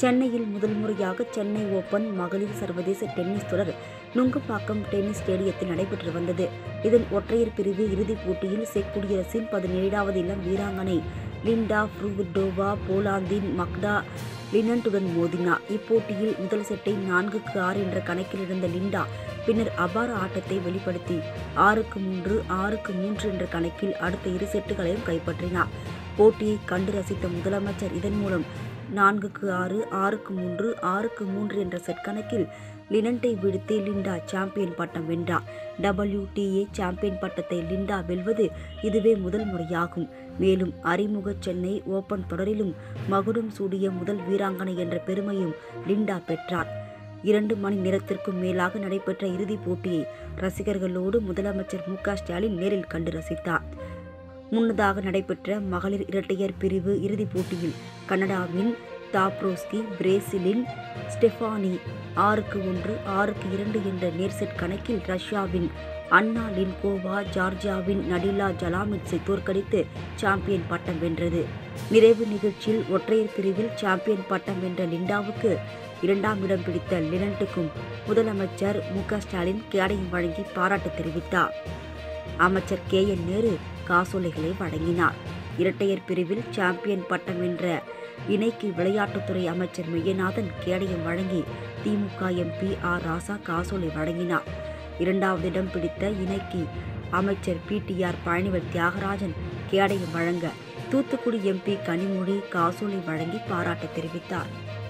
சென்னையில் முதல் முறையாக சென்னை ஓபன் மகளிர் சர்வதேச டென்னிஸ் தொடர் நுங்கப்பாக்கம் டென்னிஸ் ஸ்டேடியத்தில் நடைபெற்று வந்தது இதன் ஒற்றையர் பிரிவு இறுதிப் போட்டியில் செக் குடியரசின் பதினேழாவது இளம் வீராங்கனை லிண்டா ஃப்ரூவிடோவா போலாந்தின் மக்டா லினன்ட்டுடன் மோதினார் இப்போட்டியில் முதல் செட்டை நான்குக்கு ஆறு என்ற கணக்கில் இருந்த லிண்டா பின்னர் அபார ஆட்டத்தை வெளிப்படுத்தி ஆறுக்கு மூன்று ஆறுக்கு மூன்று என்ற கணக்கில் அடுத்த இரு செட்டுகளையும் கைப்பற்றினார் போட்டியை கண்டு ரசித்த முதலமைச்சர் இதன் மூலம் நான்குக்கு ஆறு ஆறுக்கு மூன்று ஆறுக்கு மூன்று என்ற செட் கணக்கில் லினண்டை வீழ்த்தி லிண்டா சாம்பியன் பட்டம் வென்றார் டபிள்யூடிஏ சாம்பியன் பட்டத்தை லிண்டா வெல்வது இதுவே முதல் முறையாகும் மேலும் அறிமுக சென்னை ஓபன் தொடரிலும் மகுடம் சூடிய முதல் வீராங்கனை என்ற பெருமையும் லிண்டா பெற்றார் இரண்டு மணி நேரத்திற்கும் மேலாக நடைபெற்ற இறுதிப் போட்டியை ரசிகர்களோடு முதலமைச்சர் மு க ஸ்டாலின் நேரில் கண்டு ரசித்தார் முன்னதாக நடைபெற்ற மகளிர் இரட்டையர் பிரிவு இறுதிப் போட்டியில் கனடாவின் தாப்ரோஸ்கி பிரேசிலின் ஸ்டெஃபானி ஆறுக்கு ஒன்று ஆறுக்கு இரண்டு என்ற நேர்செட் கணக்கில் ரஷ்யாவின் அன்னா லின்கோவா ஜார்ஜியாவின் நடிலா ஜலாமிட்ஸை தோற்கடித்து சாம்பியன் பட்டம் வென்றது நிறைவு நிகழ்ச்சியில் ஒற்றையர் பிரிவில் சாம்பியன் பட்டம் வென்ற லிண்டாவுக்கு இரண்டாம் இடம் பிடித்த லினண்ட்டுக்கும் முதலமைச்சர் மு க ஸ்டாலின் கேடயம் வழங்கி பாராட்டு தெரிவித்தார் அமைச்சர் கே என் நேரு காசோலைகளை வழங்கினார் இரட்டையர் பிரிவில் சாம்பியன் பட்டம் வென்ற இணைக்கு விளையாட்டுத்துறை அமைச்சர் மெய்யநாதன் கேடயம் வழங்கி திமுக எம்பி ஆர் ராசா காசோலை வழங்கினார் இரண்டாவது இடம் பிடித்த இணைக்கு அமைச்சர் பிடிஆர் பழனிவேல் தியாகராஜன் கேடயம் வழங்க தூத்துக்குடி எம்பி கனிமொழி காசோலை வழங்கி பாராட்டு தெரிவித்தார்